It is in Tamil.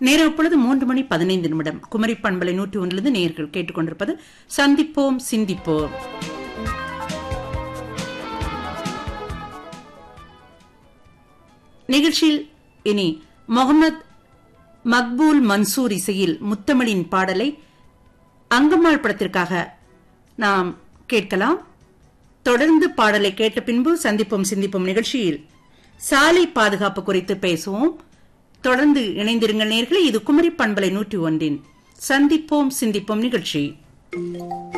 நேரம் இப்பொழுது மூன்று மணி பதினைந்து நிமிடம் குமரி பண்பலை நூற்றி ஒன்றிலிருந்து நேர்கள் கேட்டுக்கொண்டிருப்பது சந்திப்போம் சிந்திப்போம் நிகழ்ச்சியில் இனி முகமது மக்பூல் மன்சூர் இசையில் முத்தமிழின் பாடலை அங்கம்மாள் படத்திற்காக நாம் கேட்கலாம் தொடர்ந்து பாடலை கேட்ட பின்பு சந்திப்போம் சிந்திப்போம் நிகழ்ச்சியில் சாலை பாதுகாப்பு குறித்து பேசுவோம் தொடர்ந்து இணைந்திருங்கள் நேர்களே இது குமரி பண்பலை நூற்றி ஒன்றின் சந்திப்போம் சிந்திப்போம் நிகழ்ச்சி